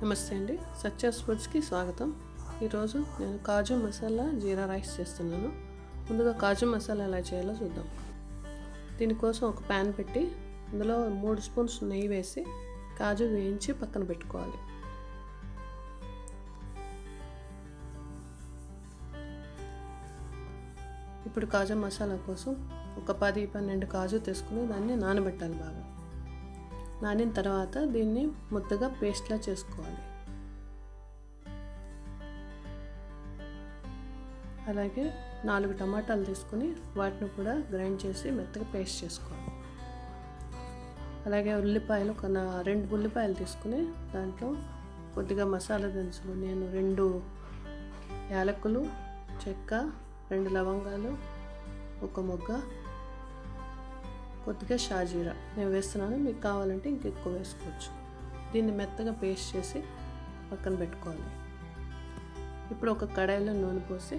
నమస్తే అండి సత్యాస్ ఫుడ్స్కి స్వాగతం ఈరోజు నేను కాజు మసాలా జీరా రైస్ చేస్తున్నాను ముందుగా కాజు మసాలా ఎలా చేయాలో చూద్దాం దీనికోసం ఒక ప్యాన్ పెట్టి అందులో మూడు స్పూన్స్ నెయ్యి వేసి కాజు వేయించి పక్కన పెట్టుకోవాలి ఇప్పుడు కాజు మసాలా కోసం ఒక పది పన్నెండు కాజు తీసుకుని దాన్ని నానబెట్టాలి బాగా నానిన తర్వాత దీన్ని ముద్దగా పేస్ట్లా చేసుకోవాలి అలాగే నాలుగు టమాటాలు తీసుకుని వాటిని కూడా గ్రైండ్ చేసి మెత్తగా పేస్ట్ చేసుకోవాలి అలాగే ఉల్లిపాయలు ఒక రెండు ఉల్లిపాయలు తీసుకుని దాంట్లో కొద్దిగా మసాలా దినుసులు నేను రెండు యాలకులు చెక్క రెండు లవంగాలు ఒక మొగ్గ కొద్దిగా షాజీరా నేను వేస్తున్నాను మీకు కావాలంటే ఇంకెక్కువ వేసుకోవచ్చు దీన్ని మెత్తగా పేస్ట్ చేసి పక్కన పెట్టుకోవాలి ఇప్పుడు ఒక కడాయిలో నూనె పోసి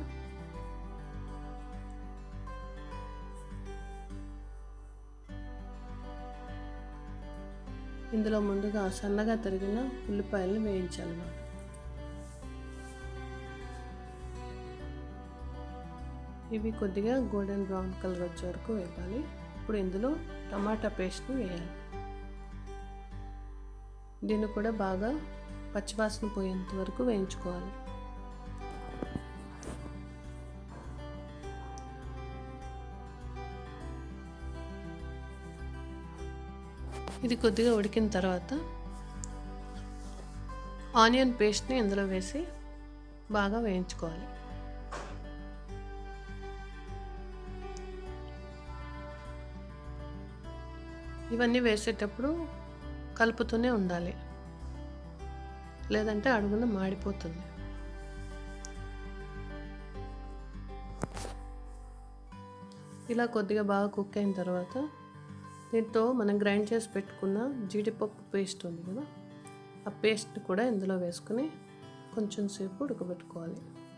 ఇందులో ముందుగా సన్నగా తరిగిన ఉల్లిపాయలను వేయించాలి మనం ఇవి కొద్దిగా గోల్డెన్ బ్రౌన్ కలర్ వచ్చే వరకు వేపాలి ఇప్పుడు ఇందులో టమాటా పేస్ట్ని వేయాలి దీన్ని కూడా బాగా పచ్చివాసన పోయేంత వరకు వేయించుకోవాలి ఇది కొద్దిగా ఉడికిన తర్వాత ఆనియన్ పేస్ట్ని ఇందులో వేసి బాగా వేయించుకోవాలి ఇవన్నీ వేసేటప్పుడు కలుపుతూనే ఉండాలి లేదంటే అడుగున మాడిపోతుంది ఇలా కొద్దిగా బాగా కుక్ అయిన తర్వాత దీంతో మనం గ్రైండ్ చేసి పెట్టుకున్న జీడిపప్పు పేస్ట్ ఉంది కదా ఆ పేస్ట్ కూడా ఇందులో వేసుకుని కొంచెం సేపు ఉడకబెట్టుకోవాలి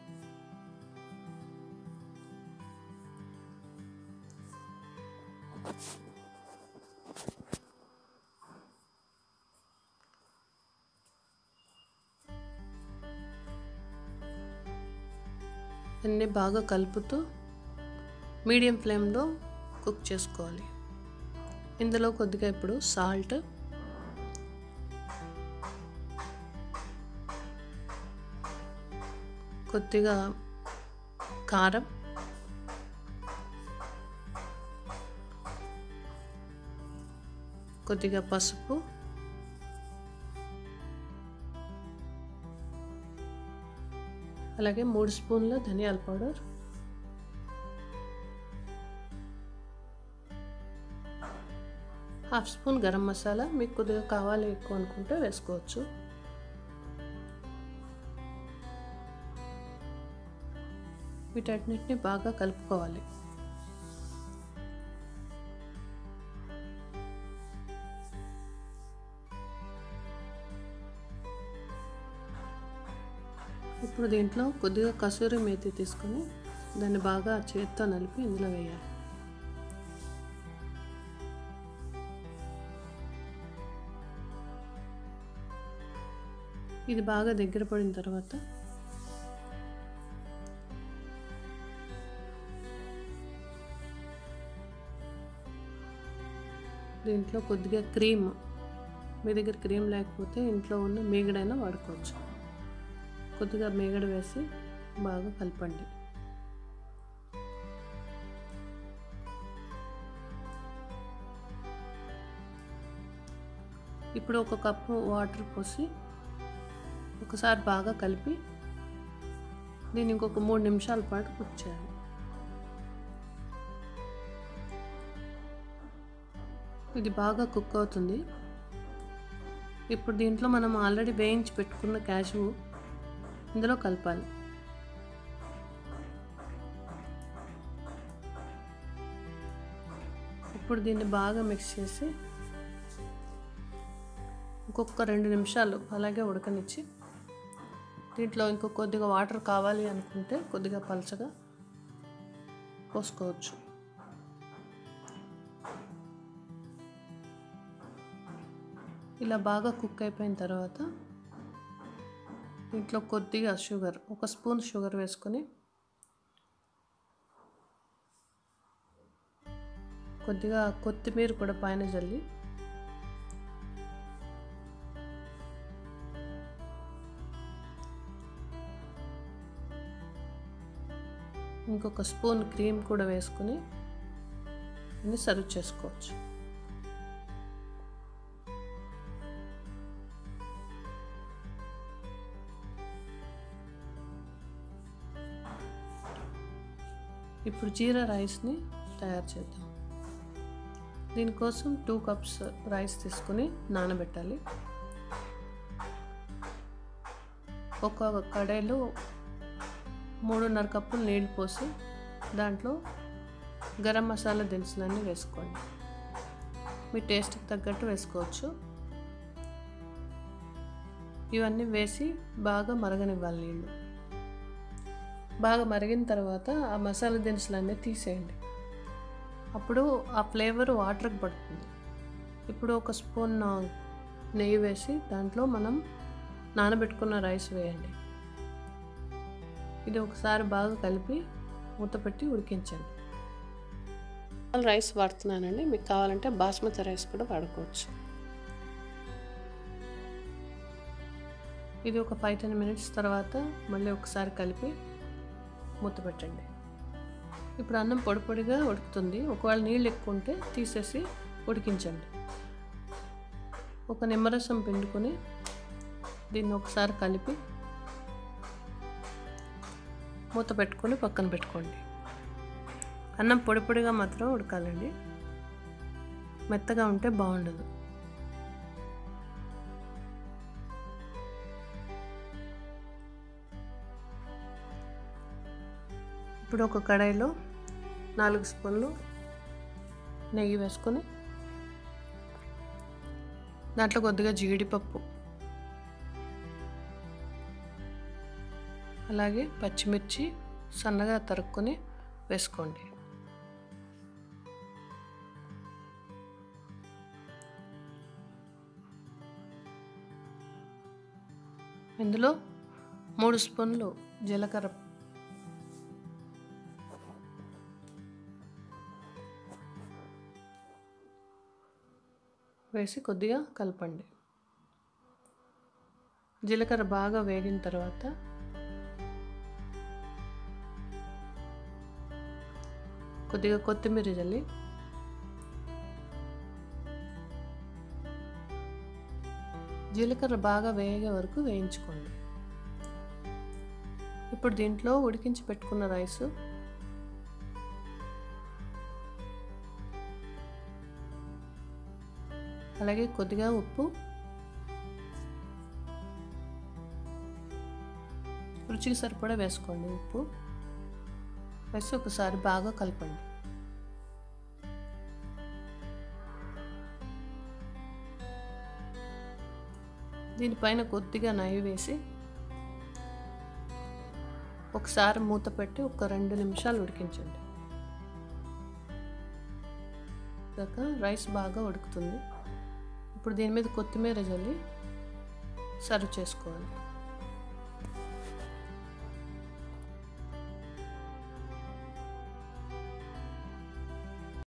అన్నీ బాగా కలుపుతూ మీడియం ఫ్లేమ్లో కుక్ చేసుకోవాలి ఇందులో కొద్దిగా ఇప్పుడు సాల్ట్ కొద్దిగా కారం కొద్దిగా పసుపు అలాగే మూడు స్పూన్ల ధనియాల powder half spoon garam masala మీకు కొద్దిగా కావాలి ఎక్కువ అనుకుంటే వేసుకోవచ్చు వీటన్నిటిని బాగా కలుపుకోవాలి ఇప్పుడు దీంట్లో కొద్దిగా కసూరి మేతి తీసుకొని దాన్ని బాగా చేత్తో నలిపి ఇందులో వేయాలి ఇది బాగా దగ్గర పడిన తర్వాత దీంట్లో కొద్దిగా క్రీమ్ మీ దగ్గర క్రీమ్ లేకపోతే ఇంట్లో ఉన్న మీగడైనా వాడుకోవచ్చు కొద్దిగా మేగడ వేసి బాగా కలపండి ఇప్పుడు ఒక కప్పు వాటర్ పోసి ఒకసారి బాగా కలిపి దీన్ని ఇంకొక మూడు నిమిషాల పాటు కుక్ చేయాలి ఇది బాగా కుక్ అవుతుంది ఇప్పుడు దీంట్లో మనం ఆల్రెడీ వేయించి పెట్టుకున్న క్యాషు ఇందులో కలపాలి ఇప్పుడు దీన్ని బాగా మిక్స్ చేసి ఇంకొక రెండు నిమిషాలు అలాగే ఉడకనిచ్చి దీంట్లో ఇంకో కొద్దిగా వాటర్ కావాలి అనుకుంటే కొద్దిగా పలచగా పోసుకోవచ్చు ఇలా బాగా కుక్ అయిపోయిన తర్వాత ఇంట్లో కొద్దిగా షుగర్ ఒక స్పూన్ షుగర్ వేసుకొని కొద్దిగా కొత్తిమీర కూడా పైన జల్లి ఇంకొక స్పూన్ క్రీమ్ కూడా వేసుకుని దీన్ని సర్వ్ చేసుకోవచ్చు ఇప్పుడు జీరా రైస్ని తయారు చేద్దాం దీనికోసం టూ కప్స్ రైస్ తీసుకుని నానబెట్టాలి ఒక కడాయిలో మూడున్నర కప్పులు నీళ్ళు పోసి దాంట్లో గరం మసాలా దినుసులన్నీ వేసుకోండి మీ టేస్ట్కి తగ్గట్టు వేసుకోవచ్చు ఇవన్నీ వేసి బాగా మరగనివ్వాలి నీళ్ళు బాగా మరిగిన తర్వాత ఆ మసాలా దినుసులన్నీ తీసేయండి అప్పుడు ఆ ఫ్లేవర్ వాటర్కి పడుతుంది ఇప్పుడు ఒక స్పూన్ నెయ్యి వేసి దాంట్లో మనం నానబెట్టుకున్న రైస్ వేయండి ఇది ఒకసారి బాగా కలిపి మూత పెట్టి ఉడికించండి రైస్ వాడుతున్నానండి మీకు కావాలంటే బాస్మతి రైస్ కూడా వాడుకోవచ్చు ఇది ఒక ఫైవ్ టెన్ మినిట్స్ తర్వాత మళ్ళీ ఒకసారి కలిపి మూత పెట్టండి ఇప్పుడు అన్నం పొడి పొడిగా ఉడుకుతుంది ఒకవేళ నీళ్ళు ఎక్కువ ఉంటే తీసేసి ఉడికించండి ఒక నిమ్మరసం పిండుకొని దీన్ని ఒకసారి కలిపి మూత పెట్టుకొని పక్కన పెట్టుకోండి అన్నం పొడి పొడిగా మాత్రం ఉడకాలండి మెత్తగా ఉంటే బాగుండదు ఇప్పుడు ఒక కడాయిలో నాలుగు స్పూన్లు నెయ్యి వేసుకొని దాంట్లో కొద్దిగా జీడిపప్పు అలాగే పచ్చిమిర్చి సన్నగా తరుక్కొని వేసుకోండి ఇందులో మూడు స్పూన్లు జీలకర్ర వేసి కొద్దిగా కలపండి జీలకర్ర బాగా వేగిన తర్వాత కొద్దిగా కొత్తిమీర జల్లి జీలకర్ర బాగా వేగే వరకు వేయించుకోండి ఇప్పుడు దీంట్లో ఉడికించి పెట్టుకున్న రైసు అలాగే కొద్దిగా ఉప్పు రుచికి సరిపడా వేసుకోండి ఉప్పు వేసి ఒకసారి బాగా కలపండి దీనిపైన కొద్దిగా నెయ్యి వేసి ఒకసారి మూత పెట్టి ఒక రెండు నిమిషాలు ఉడికించండి దాకా రైస్ బాగా ఉడుకుతుంది ఇప్పుడు దీని మీద కొత్తిమీర జల్లి సర్వ్ చేసుకోవాలి